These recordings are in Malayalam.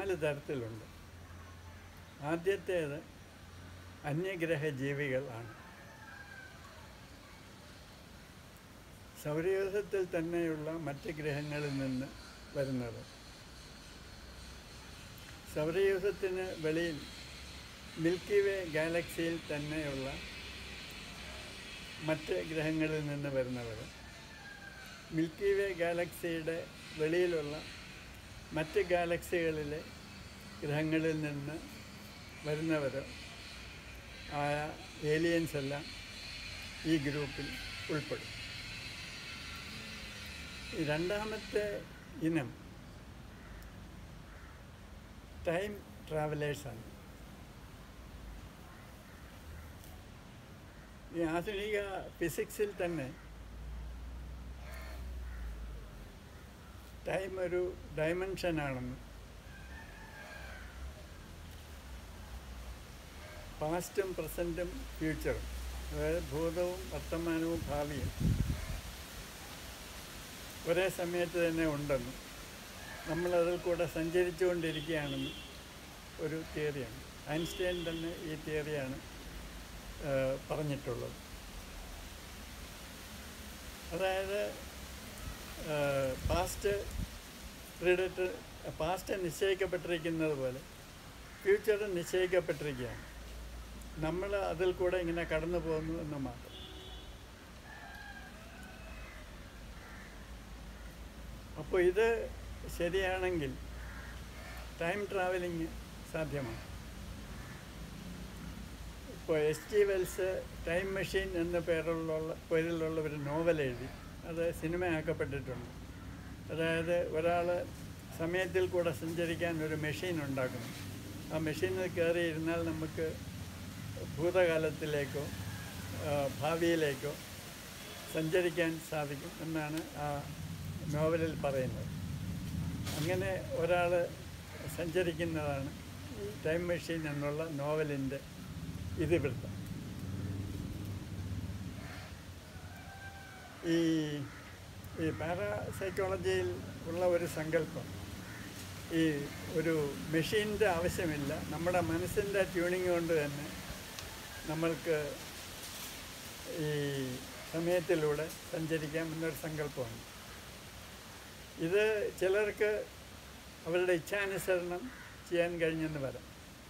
നാല് തരത്തിലുണ്ട് ആദ്യത്തേത് അന്യഗ്രഹ ജീവികളാണ് സൗരയൂഥത്തിൽ തന്നെയുള്ള മറ്റ് ഗ്രഹങ്ങളിൽ നിന്ന് വരുന്നത് സൗരയൂഥത്തിന് വെളിയിൽ മിൽക്കി വേ ഗാലക്സിയിൽ തന്നെയുള്ള മറ്റ് ഗ്രഹങ്ങളിൽ നിന്ന് വരുന്നവർ മിൽക്കി വേ ഗാലക്സിയുടെ വെളിയിലുള്ള മറ്റ് ഗാലക്സികളിലെ ഗ്രഹങ്ങളിൽ നിന്ന് വരുന്നവർ ആയ ഏലിയൻസ് എല്ലാം ഈ ഗ്രൂപ്പിൽ ഉൾപ്പെടും ഈ രണ്ടാമത്തെ ഇനം ടൈം ട്രാവലേഴ്സാണ് ഈ ആധുനിക ഫിസിക്സിൽ തന്നെ ടൈം ഒരു ഡയമെൻഷനാണെന്ന് പാസ്റ്റും പ്രസൻറ്റും ഫ്യൂച്ചറും അതായത് ഭൂതവും വർത്തമാനവും ഭാവിയും ഒരേ സമയത്ത് തന്നെ ഉണ്ടെന്നും നമ്മളതിൽ കൂടെ സഞ്ചരിച്ചുകൊണ്ടിരിക്കുകയാണെന്നും ഒരു തിയറിയാണ് ഐൻസ്റ്റൈൻ തന്നെ ഈ തിയറിയാണ് ഏഹ്, പറഞ്ഞിട്ടുള്ളത് അതായത് പാസ്റ്റ് പ്രിഡിറ്റ് പാസ്റ്റ് നിശ്ചയിക്കപ്പെട്ടിരിക്കുന്നത് പോലെ ഫ്യൂച്ചർ നിശ്ചയിക്കപ്പെട്ടിരിക്കുകയാണ് നമ്മൾ അതിൽ കൂടെ ഇങ്ങനെ കടന്നു പോകുന്നു എന്ന് മാത്രം അപ്പോൾ ഇത് ശരിയാണെങ്കിൽ ടൈം ട്രാവലിംഗ് സാധ്യമാണ് ഇപ്പോൾ S T Wells time machine എന്ന പേരുള്ള പേരിലുള്ള ഒരു നോവൽ എഴുതി അത് സിനിമയാക്കപ്പെട്ടിട്ടുണ്ട് അതായത് ഒരാൾ സമയത്തിൽ കൂടെ സഞ്ചരിക്കാൻ ഒരു മെഷീൻ ഉണ്ടാക്കുന്നു ആ മെഷീനിൽ കയറിയിരുന്നാൽ നമുക്ക് ഭൂതകാലത്തിലേക്കോ ആ, ഭാവിയിലേക്കോ സഞ്ചരിക്കാൻ സാധിക്കും എന്നാണ് ആ നോവലിൽ പറയുന്നത് അങ്ങനെ ഒരാൾ സഞ്ചരിക്കുന്നതാണ് ഈ ടൈം മെഷീൻ എന്നുള്ള നോവലിൻ്റെ ഇതിവൃത്തം ഈ ഈ പാരാസൈക്കോളജിയിൽ ഉള്ള ഒരു സങ്കല്പം ഈ ഒരു മെഷീൻ്റെ ആവശ്യമില്ല നമ്മുടെ മനസ്സിൻ്റെ ട്യൂണിങ് കൊണ്ട് തന്നെ നമ്മൾക്ക് ഈ സമയത്തിലൂടെ സഞ്ചരിക്കാം എന്നൊരു സങ്കല്പമാണ് ഇത് ചിലർക്ക് അവരുടെ ഇച്ഛാനുസരണം ചെയ്യാൻ കഴിഞ്ഞെന്ന് വരാം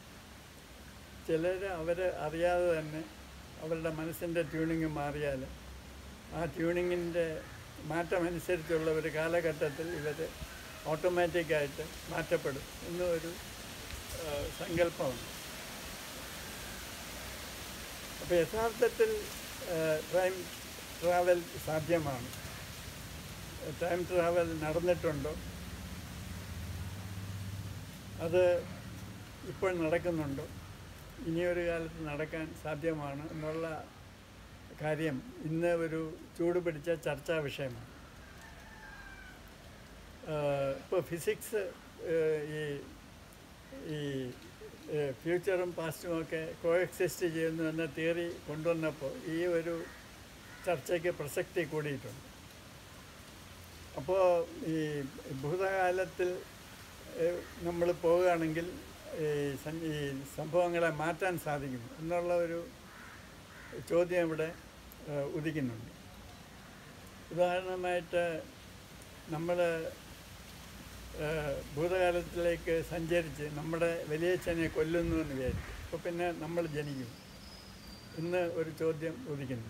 ചിലർ അവർ അറിയാതെ തന്നെ അവരുടെ മനസ്സിൻ്റെ ട്യൂണിങ് മാറിയാൽ ആ ട്യൂണിങ്ങിൻ്റെ മാറ്റമനുസരിച്ചുള്ള ഒരു കാലഘട്ടത്തിൽ ഇവർ ഓട്ടോമാറ്റിക്കായിട്ട് മാറ്റപ്പെടും എന്നൊരു ആ, സങ്കല്പമുണ്ട് അപ്പോൾ യഥാർത്ഥത്തിൽ ടൈം ട്രാവൽ സാധ്യമാണ് ടൈം ട്രാവൽ നടന്നിട്ടുണ്ടോ അത് ഇപ്പോൾ നടക്കുന്നുണ്ടോ ഇനിയൊരു കാലത്ത് നടക്കാൻ സാധ്യമാണ് എന്നുള്ള കാര്യം ഇന്ന് ഒരു ചൂട് പിടിച്ച ചർച്ചാ വിഷയമാണ് ഇപ്പോൾ ഫിസിക്സ് ഈ ഈ ഫ്യൂച്ചറും പാസ്റ്റും ഒക്കെ കോഎക്സിസ്റ്റ് ചെയ്യുന്നു എന്ന തിയറി കൊണ്ടുവന്നപ്പോൾ ഈ ഒരു ചർച്ചയ്ക്ക് പ്രസക്തി കൂടിയിട്ടുണ്ട് അപ്പോൾ ഈ ഭൂതകാലത്തിൽ നമ്മൾ പോവുകയാണെങ്കിൽ ഈ സൻ- ഈ സംഭവങ്ങളെ മാറ്റാൻ സാധിക്കും എന്നുള്ള ഒരു ചോദ്യം ഇവിടെ ഏഹ്, ഉദിക്കുന്നുണ്ട് ഉദാഹരണമായിട്ട് നമ്മൾ ഭൂതകാലത്തിലേക്ക് സഞ്ചരിച്ച് നമ്മുടെ വലിയച്ഛനെ കൊല്ലുന്നു എന്ന് വിചാരിക്കും അപ്പോൾ പിന്നെ നമ്മൾ ജനിക്കും ഇന്ന് ഒരു ചോദ്യം ഉദിക്കുന്നു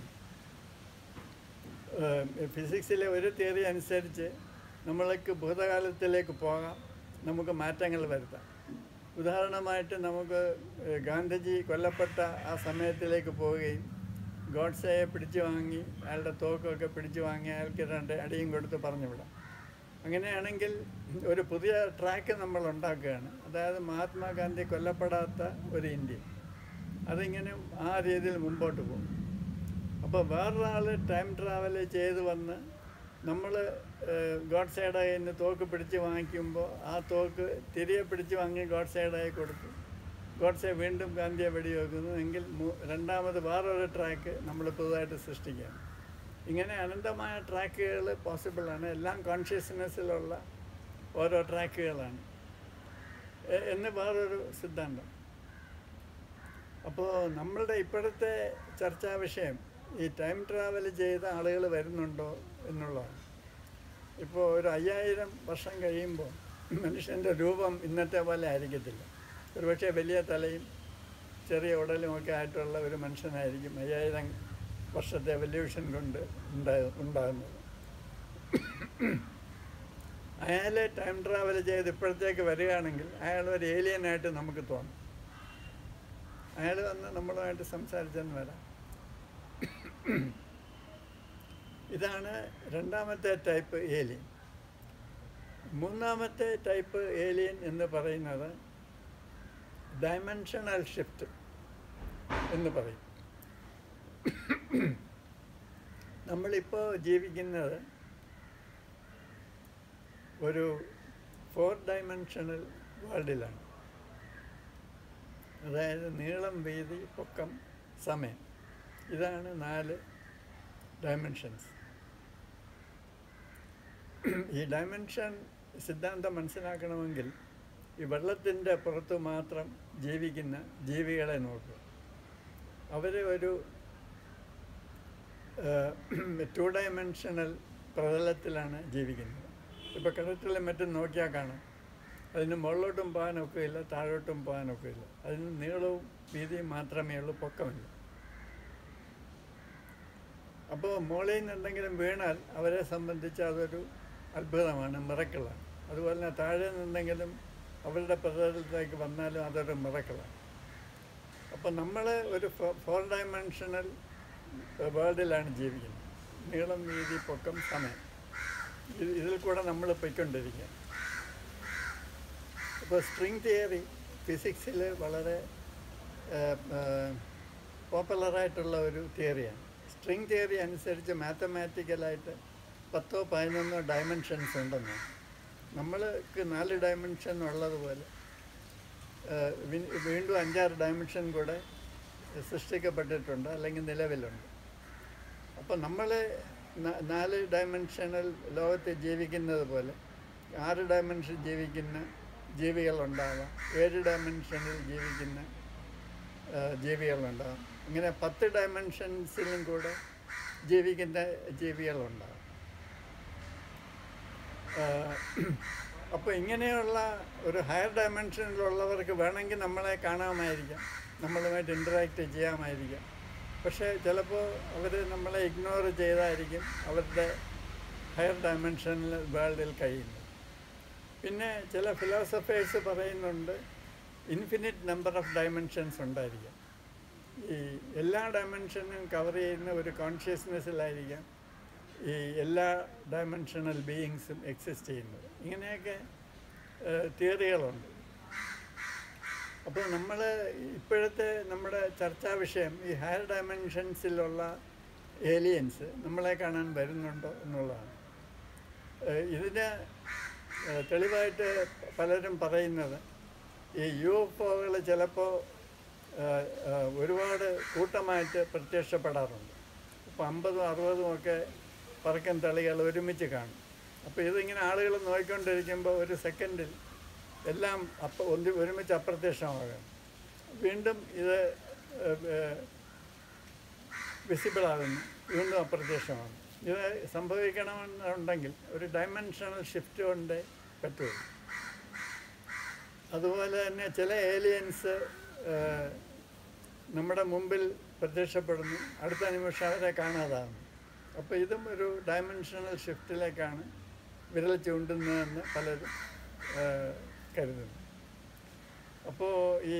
ഏഹ്, ഫിസിക്സിലെ ഒരു തിയറി അനുസരിച്ച് നമ്മൾക്ക് ഭൂതകാലത്തിലേക്ക് പോകാം നമുക്ക് മാറ്റങ്ങൾ വരുത്താം ഉദാഹരണമായിട്ട് നമുക്ക് ഏഹ്, ഗാന്ധിജി കൊല്ലപ്പെട്ട ആ സമയത്തിലേക്ക് പോവുകയും ഗോഡ്സയെ പിടിച്ചു വാങ്ങി അയാളുടെ തോക്കൊക്കെ പിടിച്ചു വാങ്ങി അയാൾക്ക് രണ്ട് അടിയും കൊടുത്ത് പറഞ്ഞു വിടാം അങ്ങനെയാണെങ്കിൽ ഒരു പുതിയ ട്രാക്ക് നമ്മൾ ഉണ്ടാക്കുകയാണ് അതായത് മഹാത്മാഗാന്ധി കൊല്ലപ്പെടാത്ത ഒരു ഇന്ത്യ അതിങ്ങനെ ആ രീതിയിൽ മുമ്പോട്ട് പോകും അപ്പോൾ വേറൊരാൾ ടൈം ട്രാവൽ ചെയ്ത് വന്ന് നമ്മൾ ഗോഡ്സയുടെ കയ്യിൽ നിന്ന് തോക്ക് പിടിച്ച് വാങ്ങിക്കുമ്പോൾ ആ തോക്ക് തിരികെ പിടിച്ച് വാങ്ങി ഗോഡ്സയുടെ കയ്യിൽ കൊടുത്തു ഗോഡ്സെ വീണ്ടും ഗാന്ധിയെ വെടിവെക്കുന്നു എങ്കിൽ മൂ- രണ്ടാമത് വേറൊരു ട്രാക്ക് നമ്മൾ പുതുതായിട്ട് സൃഷ്ടിക്കുകയാണ് ഇങ്ങനെ അനന്തമായ ട്രാക്കുകൾ പോസിബിളാണ് എല്ലാം കോൺഷ്യസ്നെസ്സിലുള്ള ഓരോ ട്രാക്കുകളാണ് എ- എന്ന് വേറൊരു സിദ്ധാന്തം അപ്പോൾ നമ്മളുടെ ഇപ്പോഴത്തെ ചർച്ചാ വിഷയം ഈ ടൈം ട്രാവൽ ചെയ്ത ആളുകൾ വരുന്നുണ്ടോ എന്നുള്ളതാണ് ഇപ്പോൾ ഒരു അയ്യായിരം വർഷം കഴിയുമ്പോൾ മനുഷ്യൻ്റെ രൂപം ഇന്നത്തെ പോലെ ആയിരിക്കത്തില്ല ഒരുപക്ഷെ വലിയ തലയും ചെറിയ ഉടലും ഒക്കെ ആയിട്ടുള്ള ഒരു മനുഷ്യനായിരിക്കും അയ്യായിരം വർഷത്തെ എവല്യൂഷൻ കൊണ്ട് ഉണ്ടാ ഉണ്ടാകുന്നത് അയാൾ ടൈം ട്രാവൽ ചെയ്ത് ഇപ്പോഴത്തേക്ക് വരികയാണെങ്കിൽ അയാൾ ഒരു ഏലിയനായിട്ട് നമുക്ക് തോന്നും അയാൾ വന്ന് നമ്മളുമായിട്ട് സംസാരിച്ചെന്ന് വരാം ഇതാണ് രണ്ടാമത്തെ ടൈപ്പ് ഏലിയൻ മൂന്നാമത്തെ ടൈപ്പ് ഏലിയൻ എന്ന് പറയുന്നത് ഡയമെൻഷണൽ ഷിഫ്റ്റ് എന്ന് പറയും നമ്മളിപ്പോൾ ജീവിക്കുന്നത് ഒരു ഫോർ ഡയമെൻഷണൽ വേൾഡിലാണ് അതായത് നീളം വീതി പൊക്കം സമയം ഇതാണ് നാല് ഡയമെൻഷൻസ് ഈ ഡയമെൻഷൻ സിദ്ധാന്തം മനസ്സിലാക്കണമെങ്കിൽ ഈ വെള്ളത്തിൻ്റെ പുറത്ത് മാത്രം ജീവിക്കുന്ന ജീവികളെ നോക്കുക അവർ ഒരു ടു ഡയമെൻഷണൽ പ്രതലത്തിലാണ് ജീവിക്കുന്നത് ഇപ്പോൾ കിണറ്റിലും മറ്റും നോക്കിയാൽ കാണാം അതിന് മുകളിലോട്ടും പോകാനൊക്കെയില്ല താഴോട്ടും പോകാനൊക്കെയില്ല അതിന് നീളവും വീതിയും മാത്രമേ ഉള്ളൂ പൊക്കമില്ല അപ്പോൾ മുകളിൽ നിന്ന് എന്തെങ്കിലും വീണാൽ അവരെ സംബന്ധിച്ച് അതൊരു അത്ഭുതമാണ് മിറക്കിളാണ് അതുപോലെ തന്നെ താഴെ നിന്നെങ്കിലും അവരുടെ പ്രതലത്തിലേക്ക് വന്നാലും അതൊരു മിറക്കിളാണ് അപ്പോൾ നമ്മൾ ഒരു ഫോർ ഡയമെൻഷണൽ വേൾഡിലാണ് ജീവിക്കുന്നത് നീളം വീതി പൊക്കം സമയം ഇത് ഇതിൽ കൂടെ നമ്മൾ പോയിക്കൊണ്ടിരിക്കുക ഇപ്പോൾ സ്ട്രിങ് തിയറി ഫിസിക്സിൽ വളരെ പോപ്പുലറായിട്ടുള്ള ഒരു തിയറിയാണ് സ്ട്രിങ് തിയറി അനുസരിച്ച് മാത്തമാറ്റിക്കലായിട്ട് പത്തോ പതിനൊന്നോ ഡയമെൻഷൻസ് ഉണ്ടെന്ന് നമ്മൾക്ക് നാല് ഡയമെൻഷൻ ഉള്ളതുപോലെ ഏഹ്, വി- വീണ്ടും അഞ്ചാറ് ഡയമെൻഷൻ കൂടെ സൃഷ്ടിക്കപ്പെട്ടിട്ടുണ്ട് അല്ലെങ്കിൽ നിലവിലുണ്ട് അപ്പോൾ നമ്മൾ നാല് ഡയമെൻഷണൽ ലോകത്ത് ജീവിക്കുന്നത് പോലെ ആറ് ഡയമെൻഷൻ ജീവിക്കുന്ന ജീവികളുണ്ടാവാം ഏഴ് ഡയമെൻഷനിൽ ജീവിക്കുന്ന ആ, ജീവികളുണ്ടാകും ഇങ്ങനെ പത്ത് ഡയമെൻഷൻസിലും കൂടെ ജീവിക്കുന്ന ജീവികളുണ്ടാകും അപ്പോൾ ഇങ്ങനെയുള്ള ഒരു ഹയർ ഡയമെൻഷനിലുള്ളവർക്ക് വേണമെങ്കിൽ നമ്മളെ കാണാമായിരിക്കാം നമ്മളുമായിട്ട് ഇൻറ്ററാക്ട് ചെയ്യാമായിരിക്കാം പക്ഷേ ചിലപ്പോൾ അവർ നമ്മളെ ഇഗ്നോർ ചെയ്തായിരിക്കും അവരുടെ ഹയർ ഡയമെൻഷനിൽ വേൾഡിൽ കഴിയുന്നത് പിന്നെ ചില ഫിലോസഫേഴ്സ് പറയുന്നുണ്ട് ഇൻഫിനിറ്റ് നമ്പർ ഓഫ് ഡയമെൻഷൻസ് ഉണ്ടായിരിക്കാം ഈ എല്ലാ ഡയമെൻഷനും കവർ ചെയ്യുന്ന ഒരു കോൺഷ്യസ്നെസ്സിലായിരിക്കാം ഈ എല്ലാ ഡയമെൻഷണൽ ബീയിങ്സും എക്സിസ്റ്റ് ചെയ്യുന്നത് ഇങ്ങനെയൊക്കെ തിയറികളുണ്ട് അപ്പോൾ നമ്മൾ ഇപ്പോഴത്തെ നമ്മുടെ ചർച്ചാ വിഷയം ഈ ഹയർ ഡയമെൻഷൻസിലുള്ള ഏലിയൻസ് നമ്മളെ കാണാൻ വരുന്നുണ്ടോ എന്നുള്ളതാണ് ഏഹ് ഇതിന് ഏഹ് തെളിവായിട്ട് പലരും പറയുന്നത് ഈ യു എഫ് ഒകൾ ചിലപ്പോൾ ഒരുപാട് കൂട്ടമായിട്ട് പ്രത്യക്ഷപ്പെടാറുണ്ട് ഇപ്പോൾ അമ്പതും അറുപതും ഒക്കെ പറക്കൻ തളികൾ ഒരുമിച്ച് കാണും അപ്പോൾ ഇതിങ്ങനെ ആളുകൾ നോക്കിക്കൊണ്ടിരിക്കുമ്പോൾ ഒരു സെക്കൻഡിൽ എല്ലാം അപ്പ ഒന്ന് ഒരുമിച്ച് അപ്രത്യക്ഷമാകാം വീണ്ടും ഇത് വിസിബിളാകുന്നു വീണ്ടും അപ്രത്യക്ഷമാകും ഇത് സംഭവിക്കണമെന്നുണ്ടെങ്കിൽ ഒരു ഡയമെൻഷണൽ ഷിഫ്റ്റ് കൊണ്ടേ പറ്റുള്ളൂ അതുപോലെ തന്നെ ചില ഏലിയൻസ് നമ്മുടെ മുമ്പിൽ പ്രത്യക്ഷപ്പെടുന്നു അടുത്ത നിമിഷം അവരെ കാണാതാകുന്നു അപ്പോൾ ഇതും ഒരു ഡയമെൻഷണൽ ഷിഫ്റ്റിലേക്കാണ് വിരൽ ചൂണ്ടുന്നതെന്ന് പലരും ആ, കരുതുന്നു അപ്പോൾ ഈ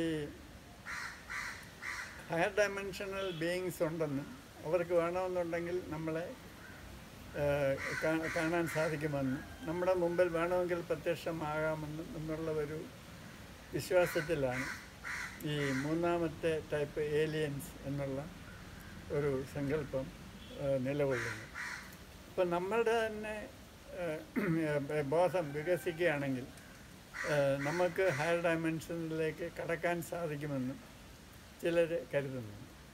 ഹയർ ഡയമെൻഷണൽ ബീയിങ്സ് ഉണ്ടെന്നും അവർക്ക് വേണമെന്നുണ്ടെങ്കിൽ നമ്മളെ ആ, കാ- കാണാൻ സാധിക്കുമെന്നും നമ്മുടെ മുമ്പിൽ വേണമെങ്കിൽ പ്രത്യക്ഷമാകാമെന്നും എന്നുള്ള ഒരു വിശ്വാസത്തിലാണ് ഈ മൂന്നാമത്തെ ടൈപ്പ് ഏലിയൻസ് എന്നുള്ള ഒരു സങ്കല്പം ആ, നിലകൊള്ളുന്നത് ഇപ്പം നമ്മളുടെ തന്നെ ആ, ബോധം വികസിക്കുകയാണെങ്കിൽ ആ, നമുക്ക് ഹയർ ഡയമെൻഷനിലേക്ക് കടക്കാൻ സാധിക്കുമെന്നും ചിലർ കരുതുന്നു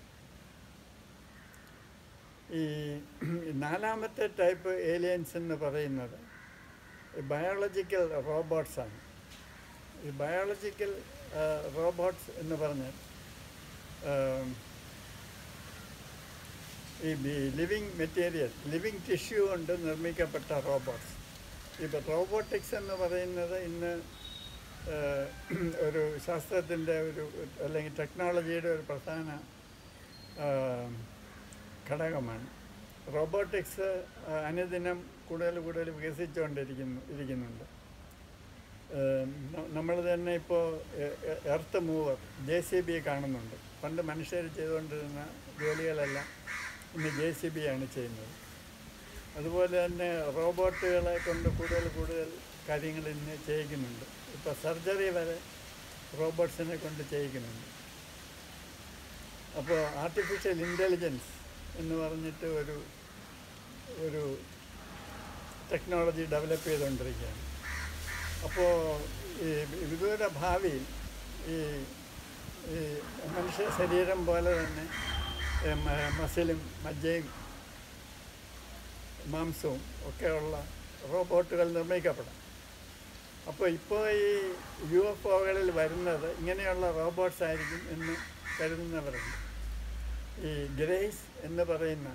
ഈ നാലാമത്തെ ടൈപ്പ് ഏലിയൻസ് എന്ന് പറയുന്നത് ബയോളജിക്കൽ റോബോട്ട്സാണ് ഈ ബയോളജിക്കൽ റോബോട്ട്സ് എന്ന് പറഞ്ഞാൽ ആം, ഈ ലിവിങ് മെറ്റീരിയൽ ലിവിങ് ടിഷ്യൂ കൊണ്ട് നിർമ്മിക്കപ്പെട്ട റോബോട്ട്സ് ഇപ്പോൾ റോബോട്ടിക്സ് എന്ന് പറയുന്നത് ഇന്ന് ഏഹ്, ഒരു ശാസ്ത്രത്തിൻ്റെ ഒരു അല്ലെങ്കിൽ ടെക്നോളജിയുടെ ഒരു പ്രധാന ആം, ഘടകമാണ് റോബോട്ടിക്സ് അനുദിനം കൂടുതൽ കൂടുതൽ വികസിച്ചുകൊണ്ടിരിക്കുന്നു ഇരിക്കുന്നുണ്ട് നമ്മൾ തന്നെ ഇപ്പോൾ earth mover J C B കാണുന്നുണ്ട് പണ്ട് മനുഷ്യർ ചെയ്തുകൊണ്ടിരുന്ന ജോലികളെല്ലാം ഇന്ന് ജെ സി ബി ആണ് ചെയ്യുന്നത് അതുപോലെ തന്നെ റോബോട്ടുകളെ കൊണ്ട് കൂടുതൽ കൂടുതൽ കാര്യങ്ങൾ ഇന്ന് ചെയ്യിക്കുന്നുണ്ട് ഇപ്പോൾ സർജറി വരെ റോബോട്ട്സിനെ കൊണ്ട് ചെയ്യിക്കുന്നുണ്ട് അപ്പോൾ ആർട്ടിഫിഷ്യൽ ഇൻ്റലിജൻസ് എന്ന് പറഞ്ഞിട്ട് ഒരു ഒരു ടെക്നോളജി ഡെവലപ്പ് ചെയ്തുകൊണ്ടിരിക്കുകയാണ് അപ്പോൾ ഈ വിദൂര ഭാവിയിൽ ഈ ഈ മനുഷ്യ ശരീരം പോലെ തന്നെ ഏ, മ- മസിലും മജ്ജയും മാംസവും ഒക്കെയുള്ള റോബോട്ടുകൾ നിർമ്മിക്കപ്പെടാം അപ്പോൾ ഇപ്പോൾ ഈ യു എഫ് ഒകളിൽ വരുന്നത് ഇങ്ങനെയുള്ള റോബോട്ട്സ് ആയിരിക്കും എന്ന് കരുതുന്നവരുണ്ട് ഈ ഗ്രേസ് എന്ന് പറയുന്ന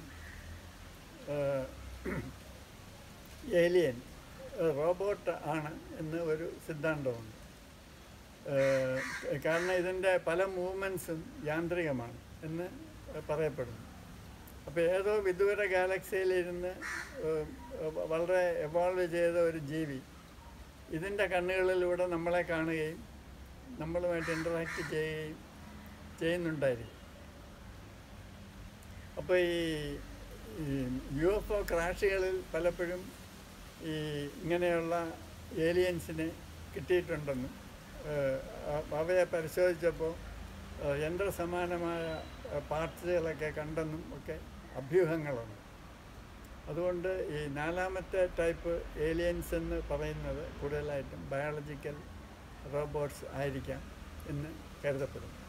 ഏലിയൻ റോബോട്ട് ആണ് എന്ന് ഒരു സിദ്ധാന്തമുണ്ട് ഏഹ് കാരണം ഇതിൻ്റെ പല മൂവ്മെൻറ്റ്സും യാന്ത്രികമാണ് എന്ന് പറയപ്പെടുന്നു അപ്പോൾ ഏതോ വിദൂര ഗാലക്സിയിലിരുന്ന് ഏഹ് വളരെ എവോൾവ് ചെയ്ത ഒരു ജീവി ഇതിൻ്റെ കണ്ണുകളിലൂടെ നമ്മളെ കാണുകയും നമ്മളുമായിട്ട് ഇൻ്ററാക്ട് ചെയ്യുകയും ചെയ്യുന്നുണ്ടായിരിക്കും അപ്പോൾ ഈ യു എഫ് ഒ ക്രാഷുകളിൽ പലപ്പോഴും ഈ ഇങ്ങനെയുള്ള ഏലിയൻസിനെ കിട്ടിയിട്ടുണ്ടെന്നും ഏഹ് അ- അവയെ പരിശോധിച്ചപ്പോൾ ഏഹ് യന്ത്രസമാനമായ പാർട്സുകളൊക്കെ കണ്ടെന്നും ഒക്കെ അഭ്യൂഹങ്ങളുണ്ട് അതുകൊണ്ട് ഈ നാലാമത്തെ ടൈപ്പ് ഏലിയൻസ് എന്ന് പറയുന്നത് കൂടുതലായിട്ടും ബയോളജിക്കൽ റോബോട്ട്സ് ആയിരിക്കാം എന്ന് കരുതപ്പെടുന്നു